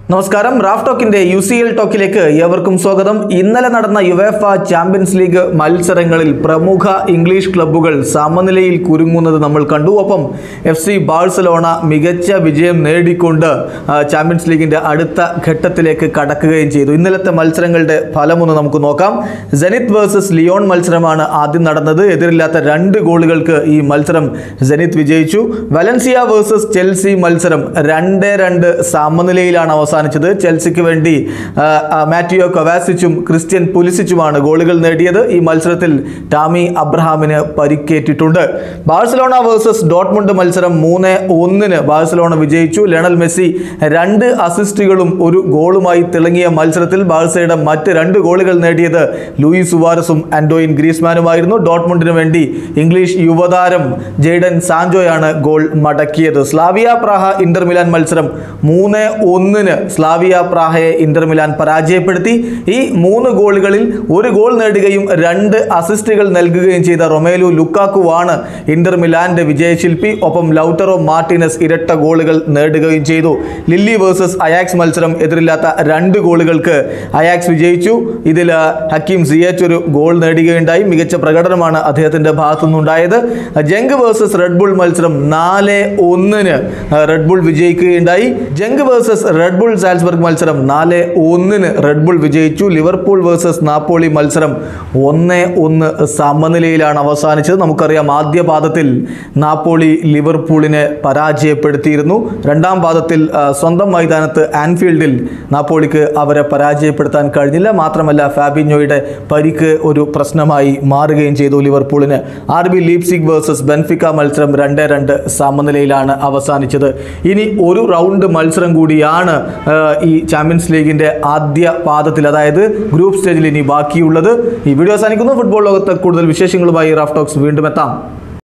നമസ്കാരം റാഫ് ടോക്കിന്റെ U C L ടോക്കിലേക്ക് ഏവർക്കും സ്വാഗതം ഇന്നലെ നടന്ന യുവേഫ ചാമ്പ്യൻസ് ലീഗ് മത്സരങ്ങളിൽ പ്രമുഖ ഇംഗ്ലീഷ് ക്ലബ്ബുകൾ സമനിലയിൽ കുരുങ്ങുന്നത് നമ്മൾ കണ്ടു ഒപ്പം എഫ് സി ബാഴ്സലോണ മികച്ച വിജയം നേടിക്കൊണ്ട് ആ, ചാമ്പ്യൻസ് ലീഗിന്റെ അടുത്ത ഘട്ടത്തിലേക്ക് കടക്കുകയും ചെയ്തു ഇന്നലത്തെ മത്സരങ്ങളുടെ ഫലമൊന്ന് നമുക്ക് നോക്കാം ജനിത് വേഴ്സസ് ലിയോൺ മത്സരമാണ് ആദ്യം നടന്നത് എതിരില്ലാത്ത രണ്ട് ഗോളുകൾക്ക് ഈ മത്സരം ജനിത് വിജയിച്ചു വലൻസിയ വേഴ്സസ് ചെൽസി മത്സരം രണ്ട് രണ്ട് സമനിലയിലാണ് അവസാനിച്ചത് ചെൽസിക്ക് വേണ്ടി ആ, ആ, മാറ്റിയോ കൊവാസിച്ചും ക്രിസ്ത്യൻ പുലിസിച്ചുമാണ് ഗോളുകൾ നേടിയത് ഈ മത്സരത്തിൽ ടാമി അബ്രഹാമിന് പരിക്കേറ്റിട്ടുണ്ട് ബാഴ്സലോണ വേഴ്സസ് ഡോട്ട്മുണ്ട് മത്സരം മൂന്ന് ഒന്നിന് ബാഴ്സലോണ വിജയിച്ചു ലയണൽ മെസ്സി രണ്ട് അസിസ്റ്റുകളും ഒരു ഗോളുമായി തിളങ്ങിയ മത്സരത്തിൽ ബാഴ്സയുടെ മറ്റ് രണ്ട് ഗോളുകൾ നേടിയത് ലൂയിസ് സുവാരസും ആൻഡോയിൻ ഗ്രീസ്മാനുമായിരുന്നു ഡോട്ട്മുണ്ടിന് വേണ്ടി ഇംഗ്ലീഷ് യുവതാരം ജെയ്ഡൻ സാൻജോയാണ് ഗോൾ മടക്കിയത് സ്ലാവിയ പ്രാഹ ഇന്റർ മിലാൻ മത്സരം മൂന്ന് ഒന്നിന് സ്ലാവിയ പ്രാഹയെ ഇന്റർ മിലാൻ പരാജയപ്പെടുത്തി ഈ മൂന്ന് ഗോളുകളിൽ ഒരു ഗോൾ നേടുകയും രണ്ട് അസിസ്റ്റുകൾ നൽകുകയും ചെയ്ത റൊമേലു ലുക്കാക്കുവാണ് ഇന്റർ മിലാന്റെ വിജയശില്പി ഒപ്പം ലൗട്ടറോ മാർട്ടിനസ് ഇരട്ട ഗോളുകൾ നേടുകയും ചെയ്തു ലില്ലി വേഴ്സസ് അയാക്സ് മത്സരം എതിരില്ലാത്ത രണ്ട് ഗോളുകൾക്ക് അയാക്സ് വിജയിച്ചു ഇതിൽ ഹക്കീം സിയച്ച് ഒരു ഗോൾ നേടുകയുണ്ടായി മികച്ച പ്രകടനമാണ് അദ്ദേഹത്തിന്റെ ഭാഗത്തു നിന്നുണ്ടായത് ജംഗ് വേഴ്സസ് റെഡ് ബുൾ മത്സരം നാല് ഒന്നിന് റെഡ് ബുൾ വിജയിക്കുകയുണ്ടായി Genk versus Red Bull Salzburg മത്സരം നാല് ഒന്നിന് റെഡ് ബുൾ വിജയിച്ചു ലിവർപൂൾ വേഴ്സസ് നാപ്പോളി മത്സരം ഒന്ന് ഒന്ന് സമനിലയിലാണ് അവസാനിച്ചത് നമുക്കറിയാം ആദ്യ പാദത്തിൽ നാപ്പോളി ലിവർപൂളിനെ പരാജയപ്പെടുത്തിയിരുന്നു രണ്ടാം പാദത്തിൽ ആ, സ്വന്തം മൈതാനത്ത് ആൻഫീൽഡിൽ നാപ്പോളിക്ക് അവരെ പരാജയപ്പെടുത്താൻ കഴിഞ്ഞില്ല മാത്രമല്ല ഫാബിഞ്ഞോയുടെ പരിക്ക് ഒരു പ്രശ്നമായി മാറുകയും ചെയ്തു ലിവർപൂളിന് R B Leipzig versus Benfica മത്സരം രണ്ട് രണ്ട് സമനിലയിലാണ് അവസാനിച്ചത് ഇനി ഒരു റൗണ്ട് മത്സരം കൂടിയാണ് ആ, ഈ ചാമ്പ്യൻസ് ലീഗിന്റെ ആദ്യ പാദത്തിൽ അതായത് ഗ്രൂപ്പ് സ്റ്റേജിൽ ഇനി ബാക്കിയുള്ളത് ഈ വീഡിയോ അവസാനിക്കുന്നു ഫുട്ബോൾ ലോകത്ത് കൂടുതൽ വിശേഷങ്ങളുമായി റാഫ് ടോക്സ് വീണ്ടും എത്താം